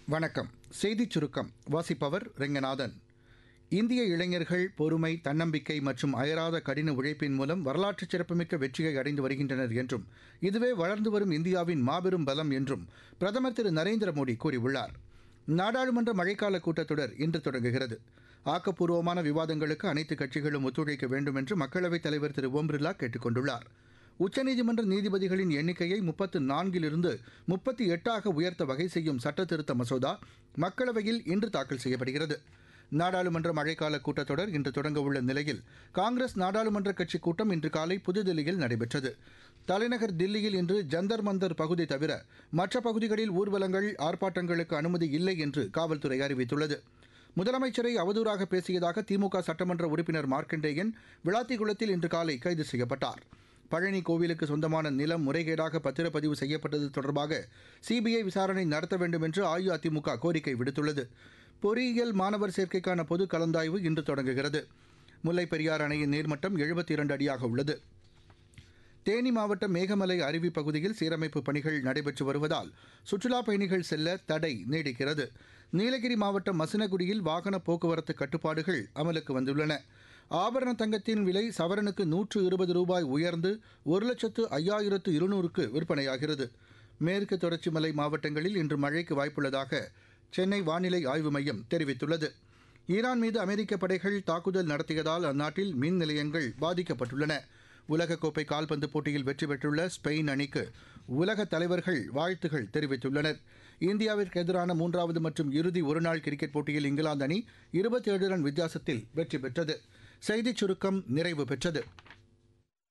வணக்கம் செய்திச் சுருக்கம் வாசிப்பவர் ரெங்கநாதன் இந்திய இளைஞர்கள் பொறுமை தன்னம்பிக்கை மற்றும் அயராத கடின உழைப்பின் மூலம் வரலாற்று சிறப்புமிக்க வெற்றியை அடைந்து வருகின்றனர் என்றும் இதுவே வளர்ந்து வரும் இந்தியாவின் மாபெரும் பலம் என்றும் பிரதமர் திரு நரேந்திர மோடி கூறியுள்ளார் நாடாளுமன்ற மழைக்கால கூட்டத்தொடர் இன்று தொடங்குகிறது ஆக்கப்பூர்வமான விவாதங்களுக்கு அனைத்து கட்சிகளும் ஒத்துழைக்க வேண்டும் என்று மக்களவைத் தலைவர் திரு ஓம் பிர்லா கேட்டுக் கொண்டுள்ளார் உச்சநீதிமன்ற நீதிபதிகளின் எண்ணிக்கையை முப்பத்து நான்கிலிருந்து முப்பத்தி எட்டாக உயர்த்த வகை செய்யும் சட்ட திருத்த மசோதா மக்களவையில் இன்று தாக்கல் செய்யப்படுகிறது நாடாளுமன்ற மழைக்கால கூட்டத்தொடர் இன்று தொடங்க உள்ள நிலையில் காங்கிரஸ் நாடாளுமன்ற கட்சி கூட்டம் இன்று காலை புதுதில்லியில் நடைபெற்றது தலைநகர் தில்லியில் இன்று ஜந்தர் மந்தர் பகுதி தவிர மற்ற பகுதிகளில் ஊர்வலங்கள் ஆர்ப்பாட்டங்களுக்கு அனுமதி இல்லை என்று காவல்துறை அறிவித்துள்ளது முதலமைச்சரை அவதூறாக பேசியதாக திமுக சட்டமன்ற உறுப்பினர் மார்க்கண்டேயன் விளாத்திக்குளத்தில் இன்று காலை கைது செய்யப்பட்டார் பழனி கோவிலுக்கு சொந்தமான நிலம் முறைகேடாக பத்திரப்பதிவு செய்யப்பட்டது தொடர்பாக சிபிஐ விசாரணை நடத்த வேண்டும் என்று அஇஅதிமுக கோரிக்கை விடுத்துள்ளது பொறியியல் மாணவர் சேர்க்கைக்கான பொது கலந்தாய்வு இன்று தொடங்குகிறது முல்லைப் பெரியாறு அணையின் நீர்மட்டம் எழுபத்தி இரண்டு அடியாக உள்ளது தேனி மாவட்டம் மேகமலை அருவி பகுதியில் சீரமைப்பு பணிகள் நடைபெற்று வருவதால் சுற்றுலாப் பயணிகள் செல்ல தடை நீடிக்கிறது நீலகிரி மாவட்டம் மசினகுடியில் வாகன போக்குவரத்து கட்டுப்பாடுகள் அமலுக்கு வந்துள்ளன ஆபரண தங்கத்தின் விலை சவரனுக்கு நூற்று இருபது ரூபாய் உயர்ந்து ஒரு லட்சத்து ஐயாயிரத்து இருநூறுக்கு விற்பனையாகிறது மேற்கு தொடர்ச்சி மலை மாவட்டங்களில் இன்று மழைக்கு வாய்ப்புள்ளதாக சென்னை வானிலை ஆய்வு மையம் தெரிவித்துள்ளது ஈரான் மீது அமெரிக்க படைகள் தாக்குதல் நடத்தியதால் அந்நாட்டில் மின் நிலையங்கள் பாதிக்கப்பட்டுள்ளன உலகக்கோப்பை கால்பந்து போட்டியில் வெற்றி பெற்றுள்ள ஸ்பெயின் அணிக்கு உலக தலைவர்கள் வாழ்த்துகள் தெரிவித்துள்ளனர் இந்தியாவிற்கு எதிரான மூன்றாவது மற்றும் இறுதி ஒருநாள் கிரிக்கெட் போட்டியில் இங்கிலாந்து அணி இருபத்தி ஏழு ரன் வித்தியாசத்தில் வெற்றி பெற்றது செய்திச் சுருக்கம் நிறைவு பெற்றது